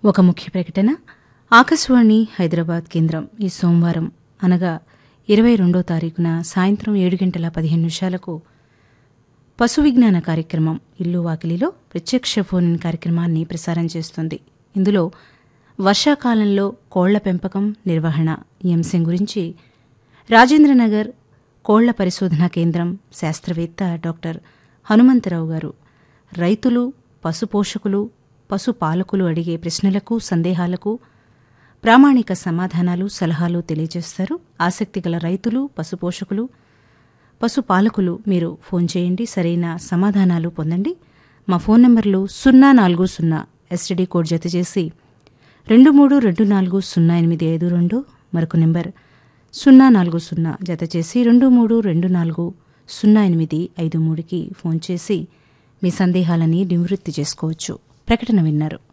ఒక ముఖ్య ప్రకటన ఆకాశవాణి హైదరాబాద్ కేంద్రం ఈ సోమవారం అనగా ఇరవై రెండో తారీఖున సాయంత్రం ఏడు గంటల పదిహేను నిమిషాలకు పశు విజ్ఞాన కార్యక్రమం ఇల్లు వాకిలిలో ప్రత్యక్ష ఫోన్ ఇన్ కార్యక్రమాన్ని ప్రసారం చేస్తుంది ఇందులో వర్షాకాలంలో కోళ్ల పెంపకం నిర్వహణ ఈ అంశం గురించి రాజేంద్రనగర్ కోళ్ల పరిశోధనా కేంద్రం శాస్త్రవేత్త డాక్టర్ హనుమంతరావు గారు రైతులు పశుపోషకులు పశుపాలకులు అడిగే ప్రశ్నలకు సందేహాలకు ప్రామాణిక సమాధానాలు సలహాలు తెలియజేస్తారు ఆసక్తి గల రైతులు పశుపోషకులు పశుపాలకులు మీరు ఫోన్ చేయండి సరైన సమాధానాలు పొందండి మా ఫోన్ నంబర్లు సున్నా నాలుగు సున్నా ఎస్టీడీ కోడ్ జత చేసి రెండు మూడు రెండు నాలుగు సున్నా ఎనిమిది ఐదు రెండు మరొక నెంబర్ సున్నా నాలుగు సున్నా జత చేసి రెండు మూడు రెండు నాలుగు సున్నా ఎనిమిది ఐదు మూడుకి ఫోన్ చేసి మీ సందేహాలని నివృత్తి చేసుకోవచ్చు ప్రకటన విన్నారు